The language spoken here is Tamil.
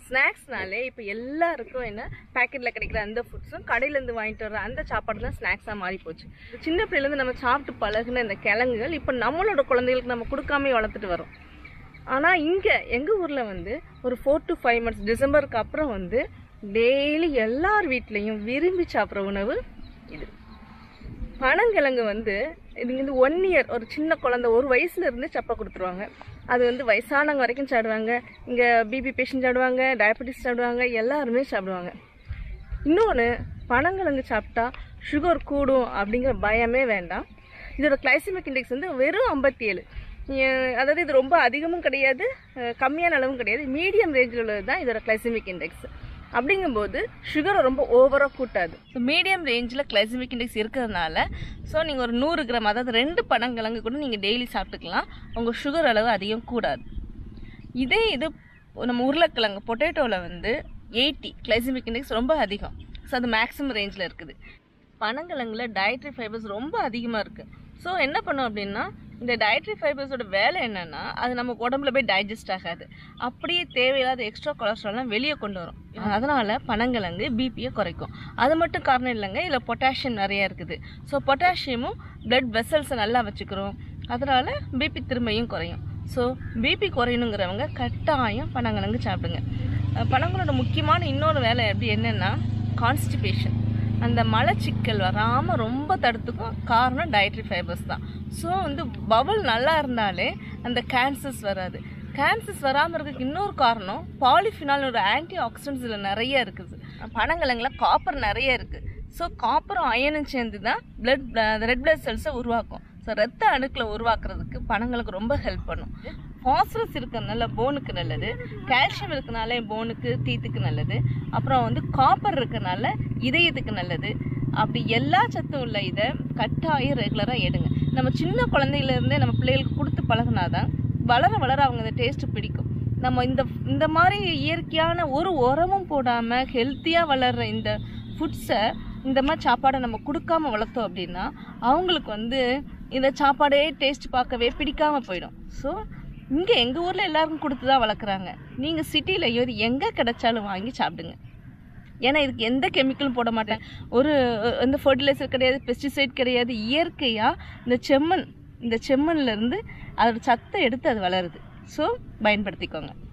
ஸ்நாக்ஸ்னாலே இப்போ எல்லாருக்கும் என்ன பேக்கெட்டில் கிடைக்கிற அந்த ஃபுட்ஸும் கடையிலேருந்து வாங்கிட்டு வர அந்த சாப்பாடு தான் ஸ்நாக்ஸாக மாறி போச்சு சின்ன பிள்ளைலேருந்து நம்ம சாப்பிட்டு பழகுன இந்த கிழங்குகள் இப்போ நம்மளோட குழந்தைகளுக்கு நம்ம கொடுக்காம வளர்த்துட்டு வரோம் ஆனால் இங்கே எங்கள் ஊரில் வந்து ஒரு ஃபோர் டு ஃபைவ் மந்த்ஸ் டிசம்பருக்கு அப்புறம் வந்து டெய்லி எல்லார் வீட்லேயும் விரும்பி சாப்பிட்ற உணவு இது பனங்கிழங்கு வந்து இது வந்து ஒன் இயர் ஒரு சின்ன குழந்தை ஒரு வயசுல இருந்து சப்பை கொடுத்துருவாங்க அது வந்து வயசானவங்க வரைக்கும் சாப்பிடுவாங்க இங்கே பிபி பேஷண்ட் சாப்பிடுவாங்க டயபெட்டிஸ் சாப்பிடுவாங்க எல்லாருமே சாப்பிடுவாங்க இன்னொன்று பனங்கிழங்கு சாப்பிட்டா சுகர் கூடும் அப்படிங்கிற பயமே வேண்டாம் இதோட கிளைசிமிக் இண்டெக்ஸ் வந்து வெறும் ஐம்பத்தி ஏழு அதாவது இது ரொம்ப அதிகமும் கிடையாது அஹ் கம்மியான அளவும் கிடையாது மீடியம் ரேஞ்சில் உள்ளது தான் இதோட கிளைசிமிக் இண்டெக்ஸ் அப்படிங்கும்போது சுகரை ரொம்ப ஓவராக கூட்டாது ஸோ மீடியம் ரேஞ்சில் கிளைசிமிக் இண்டெக்ஸ் இருக்கிறதுனால ஸோ நீங்கள் ஒரு நூறு கிராம் அதாவது ரெண்டு பனங்கிழங்கு கூட நீங்கள் டெய்லி சாப்பிட்டுக்கலாம் உங்கள் சுகர் அளவு அதிகம் கூடாது இதே இது நம்ம உருளைக்கிழங்கு பொட்டேட்டோவில் வந்து எயிட்டி கிளைசிமிக் இண்டெக்ஸ் ரொம்ப அதிகம் ஸோ அது மேக்ஸிமம் ரேஞ்சில் இருக்குது பனங்கிழங்குல டயட்ரி ஃபைபர்ஸ் ரொம்ப அதிகமாக இருக்குது ஸோ என்ன பண்ணும் அப்படின்னா இந்த டயட்ரி ஃபைபர்ஸோட வேலை என்னன்னா அது நம்ம உடம்புல போய் டைஜஸ்ட் ஆகாது அப்படியே தேவையில்லாத எக்ஸ்ட்ரா கொலஸ்ட்ரால்லாம் வெளியே கொண்டு வரும் அதனால பனங்கிழங்கு பிபியை குறைக்கும் அது மட்டும் காரணம் இல்லைங்க இதில் பொட்டாசியம் நிறைய இருக்குது ஸோ பொட்டாசியமும் பிளட் வெசல்ஸை நல்லா வச்சுக்கிறோம் அதனால பிபி திரும்பியும் குறையும் ஸோ பிபி குறையணுங்கிறவங்க கட்டாயம் பனங்கிழங்கு சாப்பிடுங்க அஹ் பனங்களோட முக்கியமான இன்னொரு வேலை எப்படி என்னென்னா கான்ஸ்டிபேஷன் அந்த மலச்சிக்கல் வராமல் ரொம்ப தடுத்துக்கும் காரணம் டயட்ரி ஃபைபர்ஸ் தான் ஸோ வந்து பபுள் நல்லா இருந்தாலே அந்த கேன்சர்ஸ் வராது கேன்சர்ஸ் வராமல் இருக்கிறதுக்கு இன்னொரு காரணம் பாலிஃபினால் ஒரு ஆன்டி ஆக்சிடென்ட்ஸ் இதில் நிறைய இருக்குது பனங்கிழங்குல காப்பர் நிறைய இருக்குது ஸோ காப்பரும் அயனும் சேர்ந்து தான் பிளட் ரெட் பிளட் செல்ஸை உருவாக்கும் ஸோ ரத்த அணுக்களை உருவாக்குறதுக்கு பனங்களுக்கு ரொம்ப ஹெல்ப் பண்ணும் ஃபாஸ்பரஸ் இருக்கிறதுனால போனுக்கு நல்லது கால்சியம் இருக்கனால போனுக்கு தீத்துக்கு நல்லது அப்புறம் வந்து காப்பர் இருக்கனால இதயத்துக்கு நல்லது அப்படி எல்லா சத்தும் உள்ள இதை கட்டாயம் ரெகுலராக எடுங்க நம்ம சின்ன குழந்தையில இருந்தே நம்ம பிள்ளைகளுக்கு கொடுத்து பழகுனாதான் வளர வளர அவங்க இந்த டேஸ்ட்டு பிடிக்கும் நம்ம இந்த இந்த மாதிரி இயற்கையான ஒரு உரமும் போடாமல் ஹெல்த்தியாக வளர்கிற இந்த ஃபுட்ஸை இந்த மாதிரி சாப்பாடை நம்ம கொடுக்காம வளர்த்தோம் அப்படின்னா அவங்களுக்கு வந்து இந்த சாப்பாடே டேஸ்ட் பார்க்கவே பிடிக்காம போயிடும் ஸோ இங்கே எங்கள் ஊரில் எல்லாருக்கும் கொடுத்து தான் வளர்க்குறாங்க நீங்கள் சிட்டியில் இது எங்கே கிடைச்சாலும் வாங்கி சாப்பிடுங்க ஏன்னா இதுக்கு எந்த கெமிக்கலும் போட மாட்டேன் ஒரு அஹ், எந்த ஃபர்டிலைசர் கிடையாது பெஸ்டிசைட் கிடையாது இயற்கையாக இந்த செம்மண் இந்த செம்மண்ல இருந்து அதோட சத்தை எடுத்து அது வளருது ஸோ பயன்படுத்திக்கோங்க